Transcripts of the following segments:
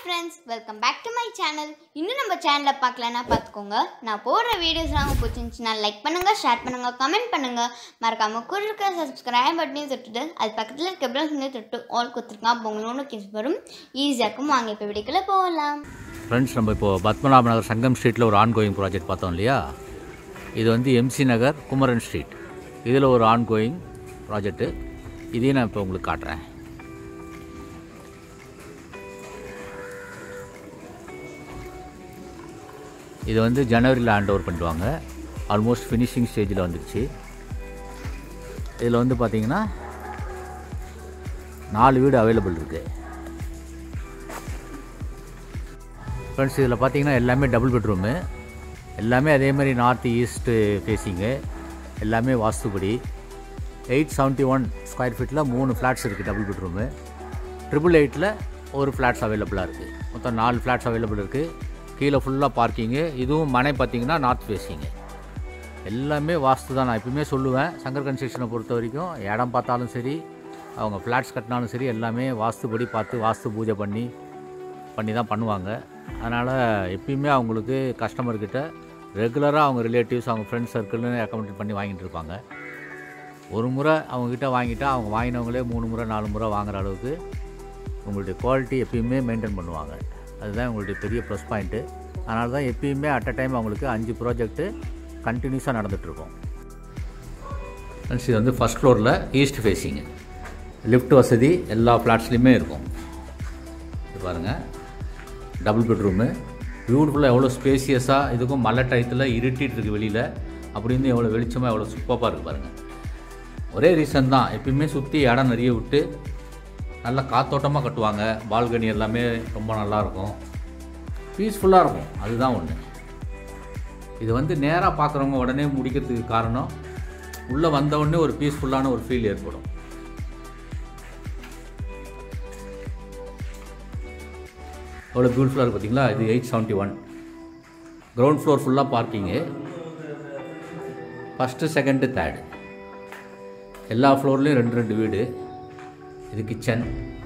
friends welcome back to my channel இன்னும் நம்ம சேனலை பார்க்கலன்னா பார்த்துக்கோங்க நான் போடுற வீடியோஸ்லாம் உங்களுக்கு பிடிச்சிருந்துச்சுன்னா லைக் பண்ணுங்கள் ஷேர் பண்ணுங்கள் கமெண்ட் பண்ணுங்கள் மறக்காமல் கூட இருக்கிற சப்ஸ்கிரைப் பட்டனையும் தொட்டுட்டு அது பக்கத்தில் இருக்க பெல் வந்து தொட்டு ஆல் கொடுத்துருக்கா அப்போ உங்களுக்கு கிஸ் வரும் ஈஸியாக இருக்கும் வாங்க இப்போ வீடியோக்குள்ளே போகலாம் ஃப்ரெண்ட்ஸ் நம்ம இப்போது பத்மநாப நகர் சங்கம் ஸ்ட்ரீட்டில் ஒரு ஆன்கோயிங் ப்ராஜெக்ட் பார்த்தோம் இல்லையா இது வந்து எம்சி நகர் குமரன் ஸ்ட்ரீட் இதில் ஒரு ஆன்கோயிங் ப்ராஜெக்ட்டு இதையும் நான் இப்போ உங்களுக்கு காட்டுறேன் இது வந்து ஜனவரியில் ஹேண்ட் ஓவர் பண்ணிடுவாங்க ஆல்மோஸ்ட் ஃபினிஷிங் ஸ்டேஜில் வந்துடுச்சு இதில் வந்து பார்த்தீங்கன்னா நாலு வீடு அவைலபிள் இருக்குது ஃப்ரெண்ட்ஸ் இதில் பார்த்தீங்கன்னா எல்லாமே டபுள் பெட்ரூமு எல்லாமே அதே மாதிரி நார்த் ஈஸ்ட்டு ஃபேஸிங்கு எல்லாமே வாஸ்துபடி எயிட் செவன்ட்டி ஒன் ஸ்கொயர் ஃபீட்டில் மூணு ஃப்ளாட்ஸ் இருக்குது டபுள் பெட்ரூமு ட்ரிபிள் எயிட்டில் ஒரு ஃப்ளாட்ஸ் அவைலபிளாக இருக்குது மொத்தம் நாலு ஃப்ளாட்ஸ் அவைலபிள் இருக்குது கீழே ஃபுல்லாக பார்க்கிங்கு இதுவும் மனை பார்த்தீங்கன்னா நார்த் ஃபேஸிங்கு எல்லாமே வாஸ்து தான் நான் எப்பயுமே சொல்லுவேன் சங்கர் கன்ஸ்ட்ரக்ஷனை பொறுத்த வரைக்கும் இடம் பார்த்தாலும் சரி அவங்க ஃப்ளாட்ஸ் கட்டினாலும் சரி எல்லாமே வாஸ்துபடி பார்த்து வாஸ்து பூஜை பண்ணி பண்ணி தான் பண்ணுவாங்க அதனால் எப்பயுமே அவங்களுக்கு கஸ்டமர்கிட்ட ரெகுலராக அவங்க ரிலேட்டிவ்ஸ் அவங்க ஃப்ரெண்ட்ஸ் சர்க்கிள்னு ரெக்கமெண்ட் பண்ணி வாங்கிட்டு இருப்பாங்க ஒரு முறை அவங்கக்கிட்ட வாங்கிட்டா அவங்க வாங்கினவங்களே மூணு முறை நாலு முறை வாங்குற அளவுக்கு உங்களுடைய குவாலிட்டி எப்பயுமே மெயின்டைன் பண்ணுவாங்க அதுதான் உங்களுடைய பெரிய ப்ளஸ் பாயிண்ட்டு அதனால தான் எப்பயுமே அட் அ டைம் அவங்களுக்கு அஞ்சு ப்ராஜெக்ட்டு கண்டினியூஸாக நடந்துகிட்ருக்கும் ஃப்ரெண்ட்ஸ் இது வந்து ஃபஸ்ட் ஃப்ளோரில் ஈஸ்ட் ஃபேஸிங்கு லிஃப்ட் வசதி எல்லா ஃப்ளாட்ஸ்லேயுமே இருக்கும் இது பாருங்கள் டபுள் பெட்ரூமு பியூட்டிஃபுல்லாக எவ்வளோ ஸ்பேசியஸாக இதுக்கும் மழை டயத்தில் இருட்டிட்டு இருக்குது வெளியில் அப்படின்னு எவ்வளோ வெளிச்சமாக எவ்வளோ சூப்பராக இருக்குது பாருங்கள் ஒரே ரீசன் தான் எப்பயுமே சுற்றி இடம் நிறைய விட்டு நல்ல காத்தோட்டமாக கட்டுவாங்க பால்கனி எல்லாமே ரொம்ப நல்லாயிருக்கும் பீஸ்ஃபுல்லாக இருக்கும் அதுதான் ஒன்று இது வந்து நேராக பார்க்குறவங்க உடனே முடிக்கிறதுக்கு காரணம் உள்ளே வந்த உடனே ஒரு பீஸ்ஃபுல்லான ஒரு ஃபீல் ஏற்படும் எவ்வளோ பியூட்டிஃபுல்லாக இருக்குது பார்த்தீங்களா இது eight seventy one ground floor ஃபுல்லாக பார்க்கிங்கு ஃபஸ்ட்டு செகண்டு தேர்டு எல்லா ஃப்ளோர்லேயும் ரெண்டு ரெண்டு வீடு இது கிச்சன்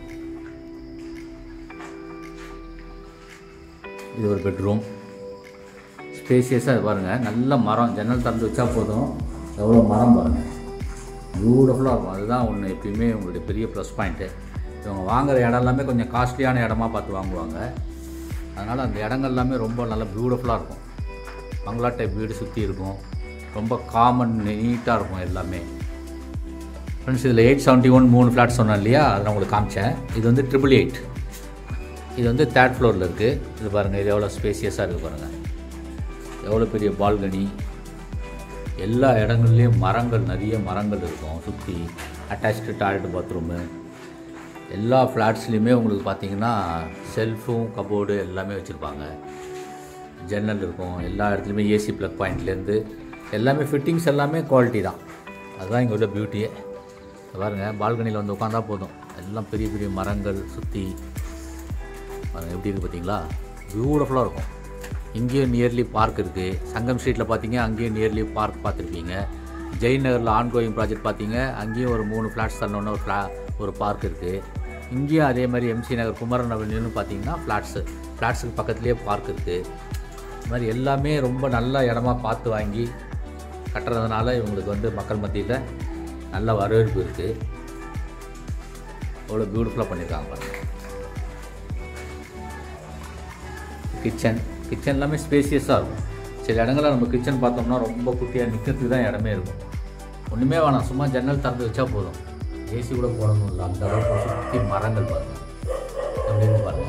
இது ஒரு பெட்ரூம் ஸ்பேசியஸாக பாருங்கள் நல்ல மரம் ஜன்னல் திறந்து வச்சா போதும் எவ்வளோ மரம் பாருங்கள் பியூட்டிஃபுல்லாக இருக்கும் அதுதான் ஒன்று எப்பயுமே உங்களுடைய பெரிய ப்ளஸ் பாயிண்ட்டு இவங்க வாங்குற இடம் எல்லாமே கொஞ்சம் காஸ்ட்லியான இடமா பார்த்து வாங்குவாங்க அதனால் அந்த இடங்கள் எல்லாமே ரொம்ப நல்லா பியூட்டிஃபுல்லாக இருக்கும் பங்களா டைப் வீடு சுற்றி இருக்கும் ரொம்ப காமன் நீட்டாக இருக்கும் எல்லாமே ஃப்ரெண்ட்ஸ் இதில் எயிட் செவன்ட்டி ஒன் மூணு ஃப்ளாட் சொன்னேன் இல்லையா அதை நான் உங்களுக்கு காமிச்சேன் இது வந்து ட்ரிபிள் எயிட் இது வந்து தேர்ட் ஃப்ளோரில் இருக்குது இது பாருங்கள் இது எவ்வளோ ஸ்பேசியஸாக இருக்குது பாருங்கள் எவ்வளோ பெரிய பால்கனி எல்லா இடங்கள்லேயும் மரங்கள் நிறைய மரங்கள் இருக்கும் சுற்றி அட்டாச்சு டாய்லெட் பாத்ரூமு எல்லா ஃப்ளாட்ஸ்லேயுமே உங்களுக்கு பார்த்தீங்கன்னா செல்ஃபும் கபோர்டு எல்லாமே வச்சுருப்பாங்க ஜன்னல் இருக்கும் எல்லா இடத்துலையுமே ஏசி ப்ளக் பாயிண்ட்லேருந்து எல்லாமே ஃபிட்டிங்ஸ் எல்லாமே குவாலிட்டி தான் அதுதான் இங்கே உள்ள பியூட்டியே பாருங்கள் பால்கனியில் வந்து உட்காந்தா போதும் எல்லாம் பெரிய பெரிய மரங்கள் சுற்றி பாருங்கள் எப்படி இருக்குது பார்த்தீங்களா பியூட்டிஃபுல்லாக இருக்கும் இங்கேயும் நியர்லி பார்க் இருக்குது சங்கம் ஸ்ட்ரீட்டில் பார்த்தீங்க அங்கேயும் நியர்லி பார்க் பார்த்துருப்பீங்க ஜெயின் நகரில் ஆன்கோயிங் ப்ராஜெக்ட் பார்த்தீங்க அங்கேயும் ஒரு மூணு ஃப்ளாட்ஸ் தரணுன்னு ஒரு ஃப்ளா ஒரு பார்க் இருக்குது இங்கேயும் அதே மாதிரி எம்சி நகர் குமரன் அவென்யூன்னு பார்த்தீங்கன்னா ஃப்ளாட்ஸு ஃப்ளாட்ஸுக்கு பக்கத்துலேயே பார்க் இருக்குது இது மாதிரி எல்லாமே ரொம்ப நல்ல இடமா பார்த்து வாங்கி கட்டுறதுனால இவங்களுக்கு வந்து மக்கள் மத்தியில் நல்ல வரவேற்பு இருக்குது அவ்வளோ பியூட்டிஃபுல்லாக பண்ணியிருக்காங்க பாருங்க கிச்சன் கிச்சன் எல்லாமே ஸ்பேசியஸாக இருக்கும் சில இடங்களில் நம்ம கிச்சன் பார்த்தோம்னா ரொம்ப குட்டியாக நிற்கிறதுக்கு தான் இடமே இருக்கும் ஒன்றுமே வேணாம் சும்மா ஜன்னல் திறந்து வச்சா போதும் ஏசி கூட போடணும் இல்லை அந்த அளவுக்கு சுற்றி மரங்கள் பாருங்கள் அப்படின்னு பாருங்கள்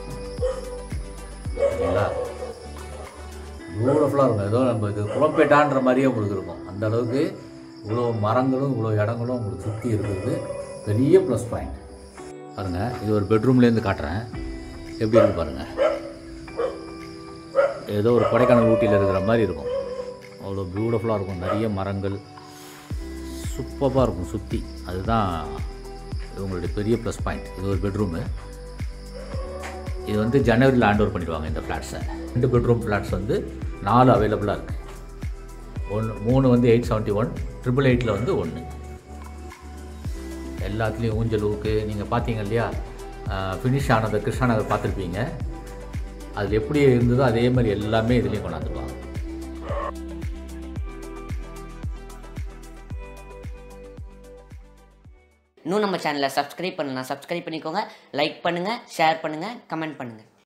சரிங்களா பியூட்டிஃபுல்லாக இருக்கும் ஏதோ நம்ம இது குளம்பேட்டான்ற மாதிரியே உங்களுக்கு இருக்கும் அந்த அளவுக்கு இவ்வளோ மரங்களும் இவ்வளோ இடங்களும் உங்களுக்கு சுற்றி இருக்கிறது பெரிய ப்ளஸ் பாயிண்ட் பாருங்கள் இது ஒரு பெட்ரூம்லேருந்து காட்டுறேன் எப்படி இருக்கு பாருங்கள் ஏதோ ஒரு கொடைக்கானல் ஊட்டியில் இருக்கிற மாதிரி இருக்கும் அவ்வளோ பியூட்டிஃபுல்லாக இருக்கும் நிறைய மரங்கள் சூப்பராக இருக்கும் சுற்றி அதுதான் இவங்களுடைய பெரிய ப்ளஸ் பாயிண்ட் இது ஒரு பெட்ரூமு இது வந்து ஜனவரியில் ஹேண்ட் ஓவர் பண்ணிடுவாங்க இந்த ஃப்ளாட்ஸை ரெண்டு பெட்ரூம் ஃப்ளாட்ஸ் வந்து நாலு அவைலபிளாக இருக்குது ஒன்று மூணு வந்து எயிட் செவன்ட்டி ஒன் ட்ரிபிள் எயிட்டில் வந்து ஒன்று எல்லாத்துலேயும் ஊஞ்சல் ஊக்கு நீங்கள் பார்த்தீங்க இல்லையா ஃபினிஷ் ஆனது கிருஷ்ணா நகர் பார்த்துருப்பீங்க அதில் எப்படி இருந்ததோ அதே மாதிரி எல்லாமே இதுலேயும் கொண்டாந்துருவாங்க இன்னும் நம்ம சேனலை சப்ஸ்கிரைப் பண்ணலாம் சப்ஸ்கிரைப் பண்ணிக்கோங்க லைக் பண்ணுங்கள் ஷேர் பண்ணுங்கள் கமெண்ட் பண்ணுங்கள்